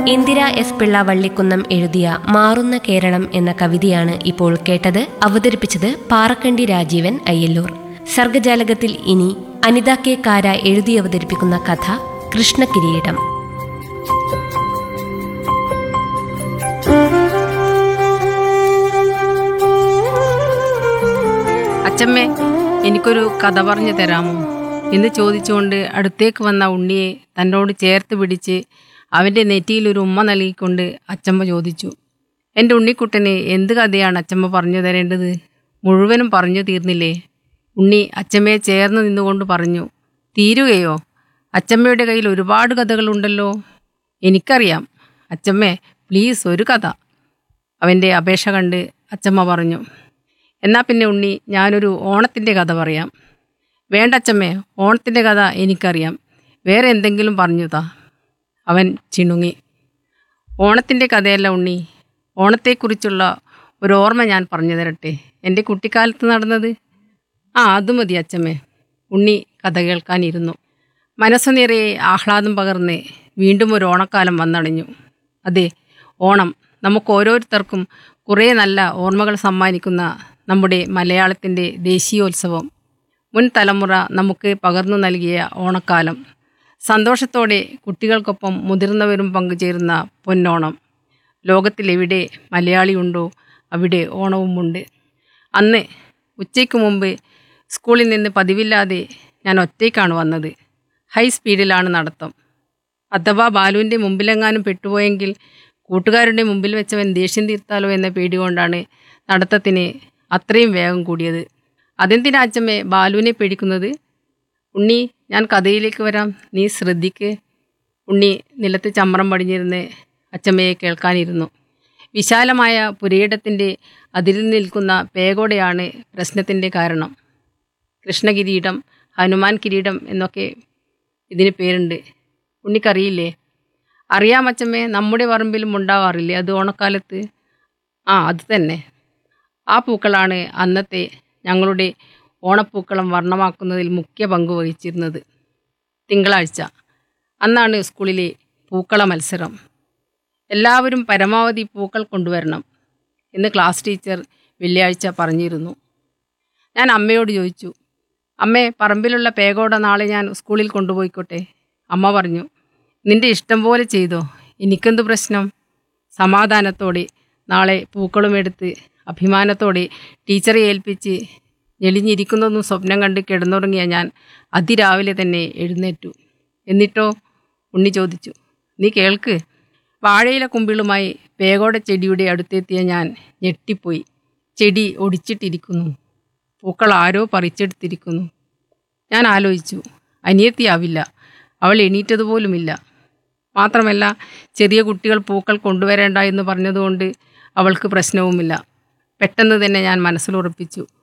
Indira S Pillai Vallikkunnam എഴുതിയ മാറുന്ന കേരളം എന്ന കവിതയാണ് ഇപ്പോൾ കേട്ടത് അവതരിപ്പിച്ചത് പാറക്കണ്ടി രാജീവൻ അയ്യല്ലൂർ സർഗജാലകത്തിൽ ഇനി അനിത കെ കാര എഴുതി അവതരിപ്പിക്കുന്ന കഥ കൃഷ്ണകിരീടം അച്ചമ്മേ എനിക്കൊരു കഥ പറഞ്ഞു തരാമോ എന്ന് ചോദിച്ചുകൊണ്ട് അടുത്തേക്ക് വന്ന ഉണ്ണിയെ തന്നോട് ചേർത്ത് പിടിച്ച് അവൻ്റെ നെറ്റിയിൽ ഒരു ഉമ്മ നൽകിക്കൊണ്ട് അച്ചമ്മ ചോദിച്ചു എൻ്റെ ഉണ്ണിക്കുട്ടന് എന്ത് കഥയാണ് അച്ചമ്മ പറഞ്ഞു തരേണ്ടത് മുഴുവനും പറഞ്ഞു തീർന്നില്ലേ ഉണ്ണി അച്ചമ്മയെ ചേർന്ന് നിന്നുകൊണ്ട് പറഞ്ഞു തീരുകയോ അച്ചമ്മയുടെ കയ്യിൽ ഒരുപാട് കഥകളുണ്ടല്ലോ എനിക്കറിയാം അച്ചമ്മേ പ്ലീസ് ഒരു കഥ അവൻ്റെ അപേക്ഷ കണ്ട് അച്ചമ്മ പറഞ്ഞു എന്നാൽ പിന്നെ ഉണ്ണി ഞാനൊരു ഓണത്തിൻ്റെ കഥ പറയാം വേണ്ട അച്ചമ്മേ ഓണത്തിൻ്റെ കഥ എനിക്കറിയാം വേറെ എന്തെങ്കിലും പറഞ്ഞു താ അവൻ ചിണുങ്ങി ഓണത്തിൻ്റെ കഥയല്ല ഉണ്ണി ഓണത്തെക്കുറിച്ചുള്ള ഒരു ഓർമ്മ ഞാൻ പറഞ്ഞു തരട്ടെ എൻ്റെ കുട്ടിക്കാലത്ത് നടന്നത് ആ അത് മതി അച്ചമ്മേ ഉണ്ണി കഥ കേൾക്കാനിരുന്നു മനസ്സു നിറയെ ആഹ്ലാദം പകർന്ന് വീണ്ടും ഒരു ഓണക്കാലം വന്നടഞ്ഞു അതെ ഓണം നമുക്ക് ഓരോരുത്തർക്കും കുറേ നല്ല ഓർമ്മകൾ സമ്മാനിക്കുന്ന നമ്മുടെ മലയാളത്തിൻ്റെ ദേശീയോത്സവം മുൻ തലമുറ നമുക്ക് പകർന്നു നൽകിയ ഓണക്കാലം സന്തോഷത്തോടെ കുട്ടികൾക്കൊപ്പം മുതിർന്നവരും പങ്കുചേരുന്ന പൊന്നോണം ലോകത്തിലെവിടെ മലയാളിയുണ്ടോ അവിടെ ഓണവുമുണ്ട് അന്ന് ഉച്ചയ്ക്ക് മുമ്പ് സ്കൂളിൽ നിന്ന് പതിവില്ലാതെ ഞാൻ ഒറ്റയ്ക്കാണ് വന്നത് ഹൈ സ്പീഡിലാണ് നടത്തം അഥവാ ബാലുവിൻ്റെ മുമ്പിലെങ്ങാനും പെട്ടുപോയെങ്കിൽ കൂട്ടുകാരുടെ മുമ്പിൽ വെച്ചവൻ ദേഷ്യം തീർത്താലോ എന്ന പേടി കൊണ്ടാണ് നടത്തത്തിന് അത്രയും വേഗം കൂടിയത് അതെന്തിനാ അച്ചമ്മേ ബാലുവിനെ പേടിക്കുന്നത് ഉണ്ണി ഞാൻ കഥയിലേക്ക് വരാം നീ ശ്രദ്ധിക്ക് ഉണ്ണി നിലത്ത് ചമ്രം പടിഞ്ഞിരുന്ന് അച്ചമ്മയെ കേൾക്കാനിരുന്നു വിശാലമായ പുരയിടത്തിൻ്റെ അതിരിൽ നിൽക്കുന്ന പേകോടെയാണ് പ്രശ്നത്തിൻ്റെ കാരണം കൃഷ്ണകിരീടം ഹനുമാൻ കിരീടം എന്നൊക്കെ ഇതിന് പേരുണ്ട് ഉണ്ണിക്കറിയില്ലേ അറിയാം അച്ചമ്മേ നമ്മുടെ പറമ്പിലും ഉണ്ടാവാറില്ലേ അത് ഓണക്കാലത്ത് ആ അത് തന്നെ ആ പൂക്കളാണ് അന്നത്തെ ഞങ്ങളുടെ ഓണപ്പൂക്കളം വർണ്ണമാക്കുന്നതിൽ മുഖ്യ പങ്ക് വഹിച്ചിരുന്നത് തിങ്കളാഴ്ച അന്നാണ് സ്കൂളിലെ പൂക്കള മത്സരം എല്ലാവരും പരമാവധി പൂക്കൾ കൊണ്ടുവരണം എന്ന് ക്ലാസ് ടീച്ചർ വെള്ളിയാഴ്ച പറഞ്ഞിരുന്നു ഞാൻ അമ്മയോട് ചോദിച്ചു അമ്മേ പറമ്പിലുള്ള പേകോട നാളെ ഞാൻ സ്കൂളിൽ കൊണ്ടുപോയിക്കോട്ടെ അമ്മ പറഞ്ഞു നിന്റെ ഇഷ്ടം പോലെ ചെയ്തോ എനിക്കെന്തു പ്രശ്നം സമാധാനത്തോടെ നാളെ പൂക്കളും എടുത്ത് അഭിമാനത്തോടെ ടീച്ചറെ ഏൽപ്പിച്ച് ഞെളിഞ്ഞിരിക്കുന്നതും സ്വപ്നം കണ്ട് കിടന്നുറങ്ങിയ ഞാൻ അതിരാവിലെ തന്നെ എഴുന്നേറ്റു എന്നിട്ടോ ഉണ്ണി ചോദിച്ചു നീ കേൾക്ക് വാഴയില കുമ്പിളുമായി പേകോട ചെടിയുടെ അടുത്തെത്തിയ ഞാൻ ഞെട്ടിപ്പോയി ചെടി ഒടിച്ചിട്ടിരിക്കുന്നു പൂക്കൾ ആരോ പറിച്ചെടുത്തിരിക്കുന്നു ഞാൻ ആലോചിച്ചു അനിയത്തിയാവില്ല അവൾ എണീറ്റതുപോലുമില്ല മാത്രമല്ല ചെറിയ കുട്ടികൾ പൂക്കൾ കൊണ്ടുവരേണ്ട എന്ന് പറഞ്ഞതുകൊണ്ട് അവൾക്ക് പ്രശ്നവുമില്ല പെട്ടെന്ന് തന്നെ ഞാൻ മനസ്സിലുറപ്പിച്ചു